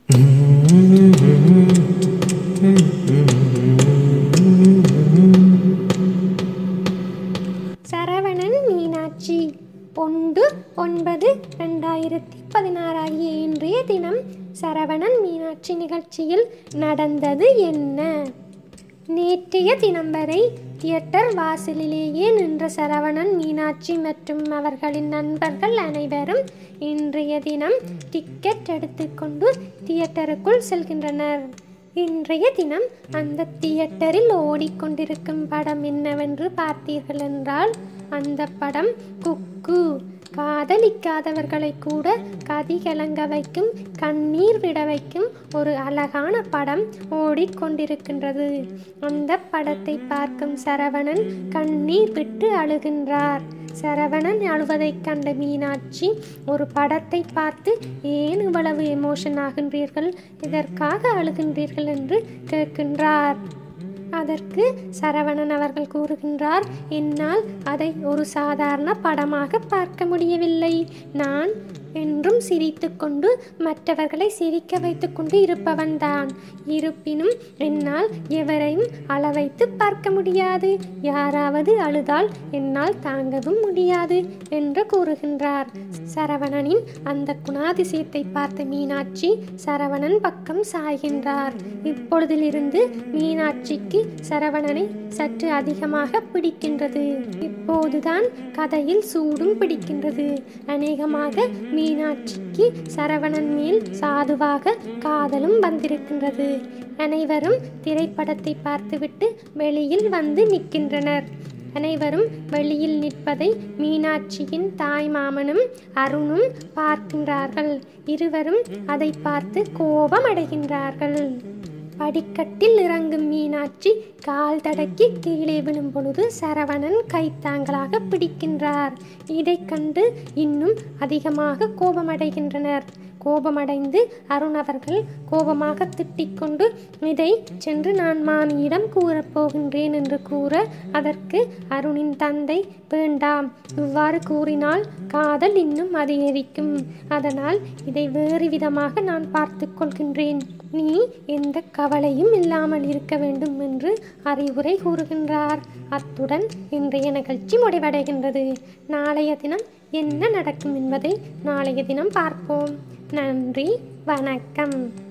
சரவணன் மீனாட்சி ஒன்று ஒன்பது ரெண்டாயிரத்தி பதினாறாகிய இன்றைய தினம் சரவணன் மீனாட்சி நிகழ்ச்சியில் நடந்தது என்ன நேற்றைய தினம் வரை தியேட்டர் வாசலிலேயே நின்ற சரவணன் மீனாட்சி மற்றும் அவர்களின் நண்பர்கள் அனைவரும் இன்றைய தினம் டிக்கெட் எடுத்துக்கொண்டு தியேட்டருக்குள் செல்கின்றனர் இன்றைய தினம் அந்த தியேட்டரில் ஓடிக்கொண்டிருக்கும் படம் என்னவென்று பார்த்தீர்கள் என்றால் அந்த படம் குக்கு காதலிக்காதவர்களை கூட கதி கலங்க வைக்கும் கண்ணீர் விட வைக்கும் ஒரு அழகான படம் ஓடிக்கொண்டிருக்கின்றது அந்த படத்தை பார்க்கும் சரவணன் கண்ணீர் விட்டு அழுகின்றார் சரவணன் அழுவதைக் கண்ட மீனாட்சி ஒரு படத்தை பார்த்து ஏன் இவ்வளவு எமோஷன் ஆகின்றீர்கள் இதற்காக அழுகின்றீர்கள் என்று கேட்கின்றார் அதற்கு சரவணன் அவர்கள் கூறுகின்றார் என்னால் அதை ஒரு சாதாரண படமாக பார்க்க முடியவில்லை நான் என்றும் சிரித்துக்கொண்டு மற்றவர்களை சிரிக்க வைத்துக்கொண்டு இருப்பவன்தான் இருப்பினும் என்னால் எவரையும் அள வைத்து பார்க்க முடியாது யாராவது அழுதால் என்னால் தாங்கவும் முடியாது என்று கூறுகின்றார் சரவணனின் அந்த குணாதிசயத்தை பார்த்த மீனாட்சி சரவணன் பக்கம் சாய்கின்றார் இப்பொழுதிலிருந்து மீனாட்சிக்கு சரவணனை சற்று அதிகமாக பிடிக்கின்றது இப்போதுதான் கதையில் சூடும் பிடிக்கின்றது அநேகமாக மீனாட்சிக்கு சரவணன் மேல் சாதுவாக காதலும் வந்திருக்கின்றது அனைவரும் திரைப்படத்தை பார்த்துவிட்டு வெளியில் வந்து நிற்கின்றனர் அனைவரும் வெளியில் நிற்பதை மீனாட்சியின் தாய் மாமனும் அருணும் பார்க்கின்றார்கள் இருவரும் அதை பார்த்து கோபம் அடைகின்றார்கள் படிக்கட்டில் இறங்கும் மீனாட்சி கால் தடக்கி கீழே விழும் பொழுது சரவணன் கைத்தாங்களாக பிடிக்கின்றார் இதைக் கண்டு இன்னும் அதிகமாக கோபமடைகின்றனர் கோபமடைந்து அருண் அவர்கள் கோபமாக திட்டிக்கொண்டு இதை சென்று நான் மானியிடம் கூறப் போகின்றேன் என்று கூற அதற்கு அருணின் தந்தை வேண்டாம் இவ்வாறு கூறினால் காதல் இன்னும் அதிகரிக்கும் அதனால் இதை வேறு விதமாக நான் பார்த்து கொள்கின்றேன் நீ எந்த கவலையும் இல்லாமல் இருக்க வேண்டும் என்று அறிவுரை கூறுகின்றார் அத்துடன் இன்றைய நிகழ்ச்சி முடிவடைகின்றது நாளைய தினம் என்ன நடக்கும் என்பதை நாளைய தினம் பார்ப்போம் நன்றி வணக்கம்